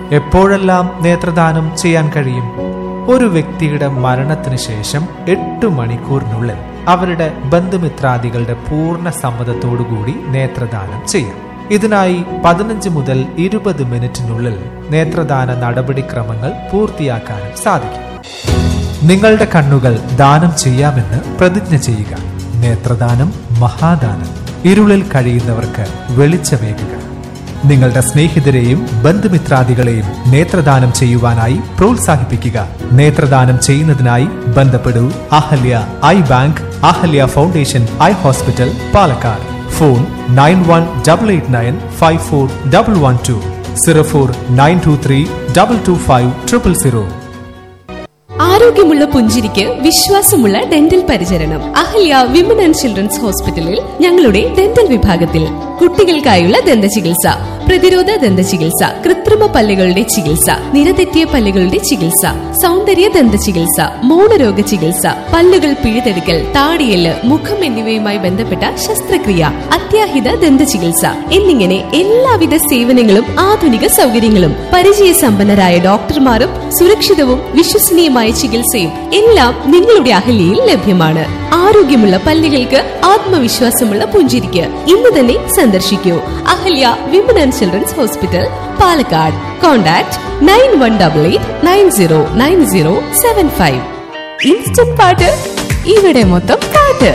എപ്പോഴെല്ലാം നേത്രദാനം ചെയ്യാൻ കഴിയും ഒരു വ്യക്തിയുടെ മരണത്തിന് ശേഷം എട്ട് മണിക്കൂറിനുള്ളിൽ അവരുടെ ബന്ധുമിത്രാദികളുടെ പൂർണ്ണ സമ്മതത്തോടുകൂടി നേത്രദാനം ചെയ്യാം ഇതിനായി പതിനഞ്ച് മുതൽ ഇരുപത് മിനിറ്റിനുള്ളിൽ നേത്രദാന നടപടിക്രമങ്ങൾ പൂർത്തിയാക്കാനും സാധിക്കും നിങ്ങളുടെ കണ്ണുകൾ ദാനം ചെയ്യാമെന്ന് പ്രതിജ്ഞ ചെയ്യുക നേത്രദാനം മഹാദാനം ഇരുളിൽ കഴിയുന്നവർക്ക് വെളിച്ചമേകുക നിങ്ങളുടെ സ്നേഹിതരെയും ബന്ധുമിത്രാദികളെയും നേത്രദാനം ചെയ്യുവാനായി പ്രോത്സാഹിപ്പിക്കുക നേത്രദാനം ചെയ്യുന്നതിനായി ബന്ധപ്പെടൂ Ahalya eye bank Ahalya foundation eye hospital Palakkad phone nine one double eight nine five four double one two zero four nine two three double two five triple zero ആരോഗ്യമുള്ള പുഞ്ചിരിക്ക് വിശ്വാസമുള്ള ഡെന്റൽ പരിചരണം അഹല്യ വിമൻ ആൻഡ് ചിൽഡ്രൻസ് ഹോസ്പിറ്റലിൽ ഞങ്ങളുടെ ഡെന്റൽ വിഭാഗത്തിൽ കുട്ടികൾക്കായുള്ള ദന്ത ചികിത്സ പ്രതിരോധ ദന്ത ചികിത്സ കൃത്രിമ പല്ലുകളുടെ ചികിത്സ നിരതെറ്റിയ പല്ലുകളുടെ ചികിത്സ സൗന്ദര്യ ദന്ത ചികിത്സ മൗനരോഗ ചികിത്സ പല്ലുകൾ പിഴുതെടുക്കൽ താടിയല് മുഖം എന്നിവയുമായി ബന്ധപ്പെട്ട ശസ്ത്രക്രിയ അത്യാഹിത ദന്ത ചികിത്സ എന്നിങ്ങനെ എല്ലാവിധ സേവനങ്ങളും ആധുനിക സൗകര്യങ്ങളും പരിചയസമ്പന്നരായ ഡോക്ടർമാരും സുരക്ഷിതവും വിശ്വസനീയമായ ചികിത്സയും എല്ലാം നിങ്ങളുടെ അഹല്യയിൽ ലഭ്യമാണ് ആരോഗ്യമുള്ള പല്ലുകൾക്ക് ആത്മവിശ്വാസമുള്ള പുഞ്ചിരിക്ക് ഇന്ന് തന്നെ സന്ദർശിക്കൂ Ahalya women and children's hospital Palakkad contact nine one double eight nine zero nine zero seven five instant പാട്ട് ഇവിടെ മൊത്തം പാട്ട്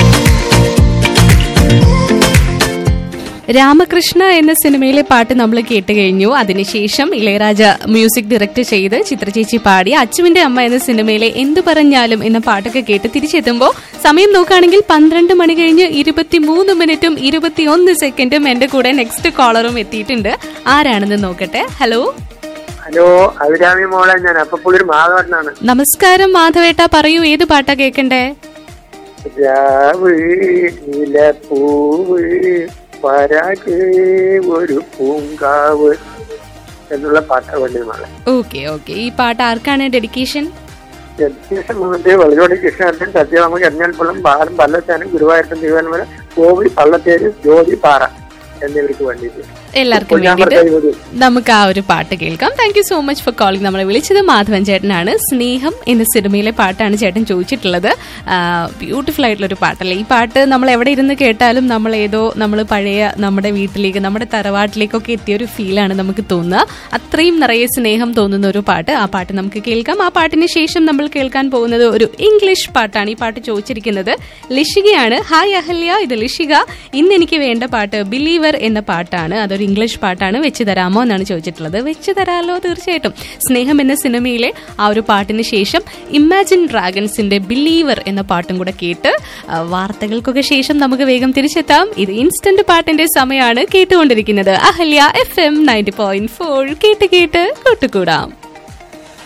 രാമകൃഷ്ണ എന്ന സിനിമയിലെ പാട്ട് നമ്മൾ കേട്ട് കഴിഞ്ഞു അതിനുശേഷം ഇളയരാജ മ്യൂസിക് ഡയറക്ട് ചെയ്ത് ചിത്രചേച്ചി പാടി അച്ചുവിന്റെ അമ്മ എന്ന സിനിമയിലെ എന്തു പറഞ്ഞാലും എന്ന പാട്ടൊക്കെ കേട്ട് തിരിച്ചെത്തുമ്പോൾ സമയം നോക്കുകയാണെങ്കിൽ പന്ത്രണ്ട് മണി കഴിഞ്ഞ് ഇരുപത്തിമൂന്ന് മിനിറ്റും ഇരുപത്തിയൊന്ന് സെക്കൻഡും എന്റെ കൂടെ നെക്സ്റ്റ് കോളറും എത്തിയിട്ടുണ്ട് ആരാണെന്ന് നോക്കട്ടെ ഹലോ ഹലോ അഭിരാമി മോളെ ഞാൻ അപ്പൊ പുള്ളി മാധവനാണ് നമസ്കാരം മാധവേട്ട പറയൂ ഏത് പാട്ടാ കേൾക്കണ്ടേ രാവ് നിലപ്പൂവ് പരാഗ് ഒരു പൂങ്കാവ് എന്നുള്ള പാട്ടാണ് വേണ്ടി മോളെ ഓക്കെ ഓക്കെ ഈ പാട്ട് ആർക്കാണ് ഡെഡിക്കേഷൻ ജഗദീശൻ മുഖത്തെ വെളിയോടി കൃഷ്ണൻ സത്യവാമ എറഞ്ഞാൽപ്പുളം ബാലം പല്ലച്ചാനും ഗുരുവായൂരപ്പൻ തിരുവനന്തപുരം കോവിൽ പള്ളത്തേര് ജ്യോതി പാറ എന്നിവർക്ക് വേണ്ടിയിട്ട് എല്ലാവർക്കും വേണ്ടിയിട്ട് നമുക്ക് ആ ഒരു പാട്ട് കേൾക്കാം thank you so much for calling നമ്മളെ വിളിച്ചത് മാധവൻ ചേട്ടനാണ് സ്നേഹം എന്ന സിനിമയിലെ പാട്ടാണ് ചേട്ടൻ ചോദിച്ചിട്ടുള്ളത് ബ്യൂട്ടിഫുൾ ആയിട്ടുള്ള ഒരു പാട്ടല്ലേ ഈ പാട്ട് നമ്മൾ എവിടെ ഇരുന്ന് കേട്ടാലും നമ്മൾ ഏതോ നമ്മൾ പഴയ നമ്മുടെ വീട്ടിലേക്ക് നമ്മുടെ തറവാട്ടിലേക്കൊക്കെ എത്തിയ ഒരു ഫീലാണ് നമുക്ക് തോന്നുക അത്രയും നിറയെ സ്നേഹം തോന്നുന്ന ഒരു പാട്ട് ആ പാട്ട് നമുക്ക് കേൾക്കാം ആ പാട്ടിന് ശേഷം നമ്മൾ കേൾക്കാൻ പോകുന്നത് ഒരു ഇംഗ്ലീഷ് പാട്ടാണ് ഈ പാട്ട് ചോദിച്ചിരിക്കുന്നത് ലിഷികയാണ് ഹായ് അഹല്യ ഇത് ലിഷിക ഇന്ന് എനിക്ക് വേണ്ട പാട്ട് ബിലീവർ എന്ന പാട്ടാണ് അതൊരു ഇംഗ്ലീഷ് പാട്ടാണ് വെച്ച് തരാമോ എന്നാണ് ചോദിച്ചിട്ടുള്ളത് വെച്ച് തരാമല്ലോ തീർച്ചയായിട്ടും സ്നേഹം എന്ന സിനിമയിലെ ആ ഒരു പാട്ടിന് ശേഷം ഇമാജിൻ ഡ്രാഗൺസിന്റെ ബിലീവർ എന്ന പാട്ടും കൂടെ കേട്ട് ആ, വാർത്തകൾക്കൊക്കെ ശേഷം നമുക്ക് വേഗം തിരിച്ചെത്താം ഇത് ഇൻസ്റ്റന്റ് പാട്ടിന്റെ സമയമാണ് കേട്ടുകൊണ്ടിരിക്കുന്നത് Ahalya F M ninety point four കേട്ട് കേട്ട് കൂട്ടുകൂടാം